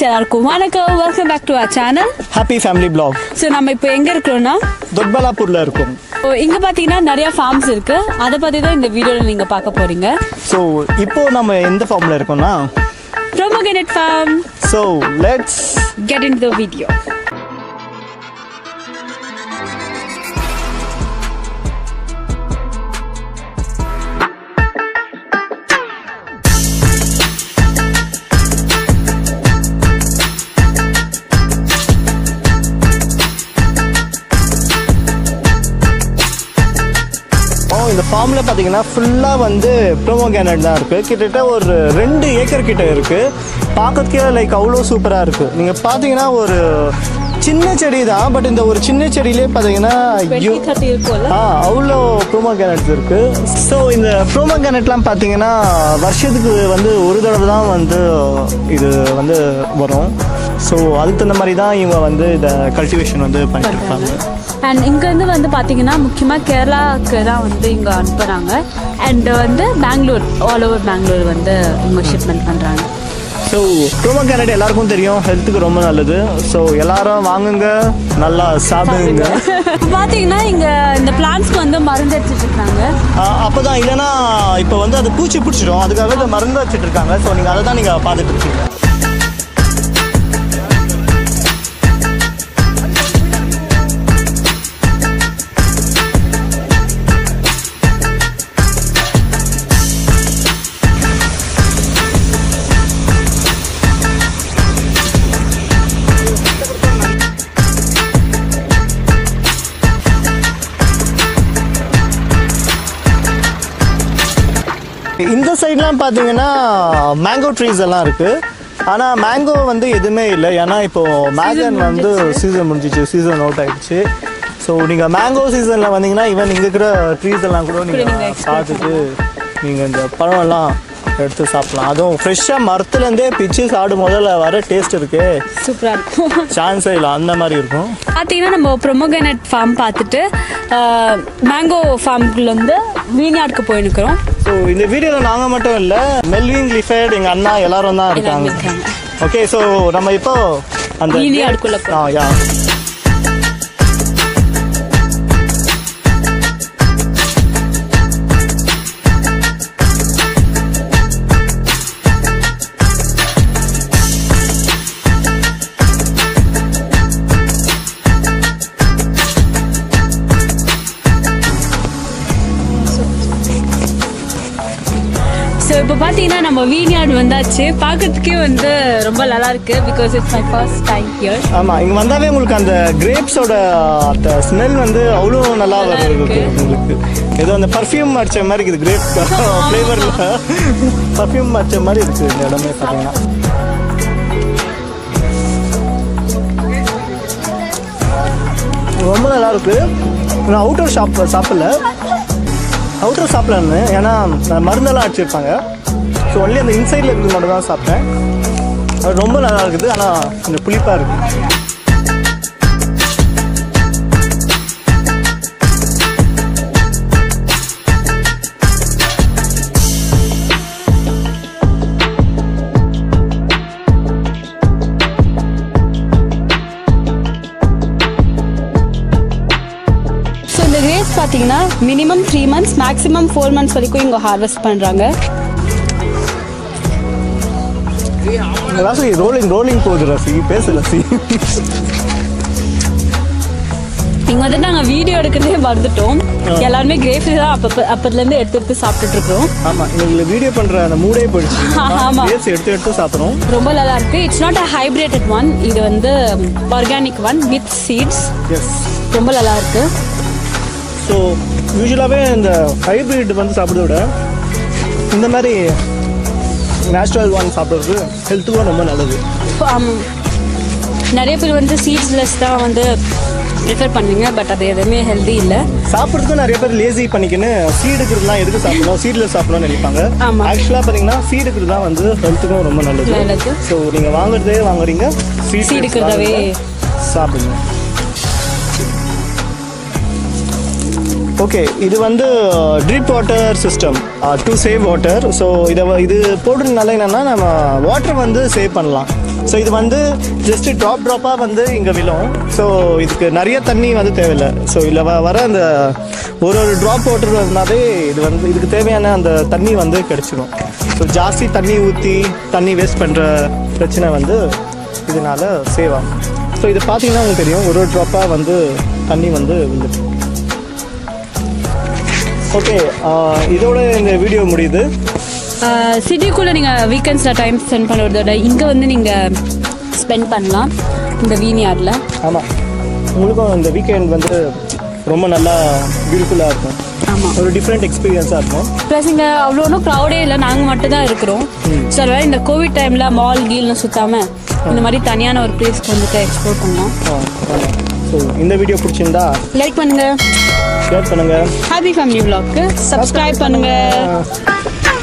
எல்லாருக்கும் வணக்கம் welcome back to our channel happy family vlog so நம்ம இப்போ எங்கே இருக்கிறோம்னா தொட்பலாப்பூரில் இருக்கும் so இங்க பார்த்தீங்கன்னா நிறைய ஃபார்ம்ஸ் இருக்கு அதை பற்றி தான் இந்த வீடியோவில் நீங்கள் பார்க்க போறீங்க ஸோ இப்போ நம்ம எந்த ஃபார்மில் இருக்கோம்னா ப்ரோமோகனட் farm so let's get in the video ஓ இந்த ஃபார்மில் பார்த்தீங்கன்னா ஃபுல்லாக வந்து ப்ரோமோ கேனட் தான் இருக்குது கிட்டத்தட்ட ஒரு ரெண்டு ஏக்கர் கிட்ட இருக்குது பார்க்கறதுக்கே லைக் அவ்வளோ சூப்பராக இருக்குது நீங்கள் பார்த்தீங்கன்னா ஒரு சின்ன செடி தான் பட் இந்த ஒரு சின்ன செடியிலே பார்த்தீங்கன்னா டுவெண்ட்டி தேர்ட்டி இருக்கும்ல ஆ அவ்வளோ ப்ரோமோ கேனட்ஸ் இருக்கு ஸோ இந்த ப்ரோமோ கேனட்லாம் பார்த்தீங்கன்னா வருஷத்துக்கு வந்து ஒரு தடவை தான் வந்து இது வந்து வரும் ஸோ அதுக்கு தகுந்த மாதிரி தான் இவங்க வந்து இதை கல்டிவேஷன் வந்து பண்ணிட்டு இருப்பாங்க அண்ட் இங்கேருந்து வந்து பார்த்தீங்கன்னா முக்கியமாக கேரளாவுக்கு தான் வந்து இங்கே அனுப்புகிறாங்க அண்ட் வந்து பெங்களூர் ஆல் ஓவர் பெங்களூர் வந்து இவங்க ஷிப்மெண்ட் பண்ணுறாங்க ஸோ ப்ரோமோ கேனட் எல்லாருக்கும் தெரியும் ஹெல்த்துக்கு ரொம்ப நல்லது ஸோ எல்லாரும் வாங்குங்க நல்லா சாப்பிடுங்க இப்போ பார்த்தீங்கன்னா இங்கே இந்த பிளான்ஸ்க்கு வந்து மருந்து எடுத்துட்டு இருக்காங்க அப்போ தான் இல்லைன்னா இப்போ வந்து அது பூச்சி பிடிச்சிடும் அதுக்காக இதை மருந்து வச்சுட்டு இருக்காங்க ஸோ நீங்கள் அதை தான் நீங்கள் பார்த்துட்டு இருக்கீங்க இந்த சைட்லாம் பார்த்தீங்கன்னா மேங்கோ ட்ரீஸ் எல்லாம் இருக்கு ஆனால் மேங்கோ வந்து எதுவுமே இல்லை ஏன்னா இப்போ மேகன் வந்து சீசன் முடிஞ்சிச்சு சீசன் அவுட் ஆயிடுச்சு ஸோ நீங்கள் மேங்கோ சீசனில் வந்தீங்கன்னா ஈவன் இங்கே இருக்கிற ட்ரீஸ் எல்லாம் கூட நீங்க நீங்கள் explore பார்த்துட்டு நீங்கள் இந்த பழம்லாம் எடுத்து சாப்பிடலாம் அதுவும் ஃப்ரெஷ்ஷாக மரத்துலேருந்தே பிச்சு சாப்பிடும் முதல்ல வர டேஸ்ட் இருக்கே சூப்பராக இருக்கும் சான்ஸே இல்லை அந்த மாதிரி இருக்கும் பார்த்தீங்கன்னா நம்ம ப்ரொமோகனட் ஃபார்ம் பார்த்துட்டு மேங்கோ ஃபார்ம்குள்ளேருந்து வீணாடுக்கு போயிருக்கிறோம் ஸோ இந்த வீடியோவில் நாங்கள் மட்டும் இல்லை மெல்வின் லிஃபைட் எங்கள் அண்ணா எல்லாரும் தான் எல்லாமே இருக்காங்க இருக்காங்க ஓகே ஸோ நம்ம இப்போ அந்த வீலியாடுக்குள்ள ஆ யா ஸோ இப்போ பார்த்தீங்கன்னா நம்ம வீணாடு வந்தாச்சு பார்க்கறதுக்கே வந்து ரொம்ப நல்லா இருக்கு because it's my first time here ஆமாம் இங்கே வந்தாவே உங்களுக்கு அந்த கிரேப்ஸோட அந்த ஸ்மெல் வந்து அவ்வளோ நல்லா நல்லா வருது இருக்கு. உங்களுக்கு ஏதோ அந்த பர்ஃப்யூம் அடிச்ச மாதிரி இருக்குது கிரேப் ஃப்ளேவரில் பர்ஃப்யூம் அடிச்ச மாதிரி இருக்குது இந்த இடமே பார்த்தீங்கன்னா ரொம்ப நல்லா இருக்கு நான் அவுட்டர் ஷாப் சாப்பிடல அவுட்டர் சாப்பிடலன்னு ஏன்னா நான் மருந்தெல்லாம் அடிச்சிருப்பாங்க ஸோ ஒன்லி அந்த இன்சைடில் இருக்கிறது மட்டும் தான் சாப்பிட்டேன் அது ரொம்ப நல்லா இருக்குது ஆனால் கொஞ்சம் புளிப்பாக இருக்குது ஸோ இந்த கிரேப்ஸ் பார்த்தீங்கன்னா minimum three months maximum four months வரைக்கும் இங்கே ஹார்வெஸ்ட் பண்ணுறாங்க ராசி ரோலிங் ரோலிங் போகுது ராசி பேசு ராசி இங்கே வந்து நாங்கள் வீடியோ எடுக்கிறதே மறந்துட்டோம் எல்லாருமே கிரேப்ஸ் தான் அப்போ அப்போதுலேருந்து எடுத்து எடுத்து சாப்பிட்டுட்டு இருக்கோம் ஆமாம் எங்களுக்கு வீடியோ பண்ணுற அந்த மூடே போயிடுச்சு ஆமா. பேசி எடுத்து எடுத்து சாப்பிட்றோம் ரொம்ப நல்லா இருக்கு it's not a hybrid one இது வந்து organic one with seeds yes ரொம்ப நல்லா இருக்கு ஸோ யூஸ்வலாகவே இந்த ஹைப்ரிட் வந்து சாப்பிட்றத விட இந்த மாதிரி நேச்சுரல் ஒன் சாப்பிட்றது ஹெல்த்துக்கும் ரொம்ப நல்லது Um, நிறைய பேர் வந்து சீட்ஸ்லெஸ் தான் வந்து ப்ரிஃபர் பண்ணுவீங்க பட் அது எதுவுமே ஹெல்தி இல்லை சாப்பிட்றதுக்கு நிறைய பேர் லேசி பண்ணிக்கின்னு சீடு இருக்கிறதுலாம் எதுக்கு சாப்பிடணும் சீடில் சாப்பிடணும்னு நினைப்பாங்க ஆமா. ஆக்சுவலாக பார்த்தீங்கன்னா சீடு இருக்கிறது தான் வந்து ஹெல்த்துக்கும் ரொம்ப நல்லது நல்லது. ஸோ நீங்கள் வாங்குறதே வாங்குறீங்க seeds Seed இருக்கிறதாவே வாங்குங்க, சாப்பிடுங்க ஓகே இது வந்து drip water system to save water so இதை வ- இது போடுறதுனால என்னென்னா நம்ம வாட்டர் வந்து சேவ் பண்ணலாம் ஸோ இது வந்து ஜஸ்ட் ட்ராப் ட்ராப்பாக வந்து இங்கே விழும் ஸோ இதுக்கு நிறைய தண்ணி வந்து தேவையில்லை ஸோ இதில் வ வர அந்த ஒரு ஒரு ட்ராப் வாட்டர் இருந்தாலே இது வந்து இதுக்கு தேவையான அந்த தண்ணி வந்து கிடச்சிடும் ஸோ ஜாஸ்தி தண்ணி ஊற்றி தண்ணி வேஸ்ட் பண்ணுற பிரச்சனை வந்து இதனால சேவ் ஆகும் ஸோ இது பார்த்தீங்கன்னா உங்களுக்கு தெரியும் ஒரு ஒரு ட்ராப்பாக வந்து தண்ணி வந்து விழுந்துடும் ஓகே இதோட இந்த வீடியோ முடியுது சிட்டிக்குள்ளே நீங்கள் வீக்கெண்ட்ஸில் டைம் ஸ்பெண்ட் பண்ணுறத விட இங்கே வந்து நீங்கள் ஸ்பெண்ட் பண்ணலாம் இந்த வீனியார்டில் ஆமாம் உங்களுக்கும் இந்த வீக்கெண்ட் வந்து ரொம்ப நல்லா பியூட்டிஃபுல்லாக இருக்கும் ஆமாம் ஒரு டிஃப்ரெண்ட் எக்ஸ்பீரியன்ஸாக இருக்கும் ப்ளஸ் இங்கே அவ்வளோ ஒன்றும் க்ரௌடே இல்லை நாங்கள் மட்டும் தான் இருக்கிறோம் ஸோ அதனால் இந்த கோவிட் டைமில் மால் கீல்னு சுத்தாமல் இந்த மாதிரி தனியான ஒரு பிளேஸ்க்கு வந்துட்டு எக்ஸ்ப்ளோர் பண்ணலாம் ஸோ இந்த வீடியோ பிடிச்சிருந்தா லைக் பண்ணுங்கள் ஷேர் பண்ணுங்கள் ஹாப்பி ஃபேமிலி vlogக்கு சப்ஸ்கிரைப் பண்ணுங்கள்